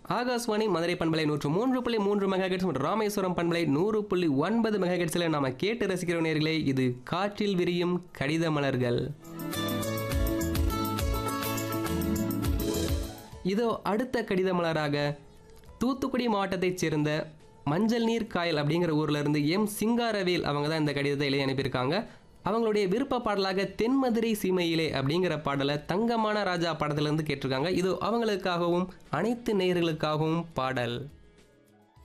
ஆகாஷ்வாணி மதுரை பண்பலை நூற்று மூன்று புள்ளி மூன்று மெகாஹெட்ஸ் மற்றும் ராமேஸ்வரம் பண்பலை நூறு புள்ளி ஒன்பது மெகாஹெட்ஸில் நாம கேட்டு ரசிக்கிற நேர்களே இது காற்றில் விரியும் கடித மலர்கள் இதோ அடுத்த கடித மலராக தூத்துக்குடி மாவட்டத்தைச் சேர்ந்த மஞ்சள் நீர் காயல் அப்படிங்கிற ஊர்ல இருந்து எம் சிங்காரவேல் அவங்க தான் இந்த கடிதத்தை எழுதி அனுப்பியிருக்காங்க அவங்களுடைய விருப்ப பாடலாக தென்மதுரை சீமையிலே அப்படிங்கிற பாடலை தங்கமான ராஜா படத்துல இருந்து கேட்டிருக்காங்க இது அவங்களுக்காகவும் அனைத்து நேயர்களுக்காகவும் பாடல்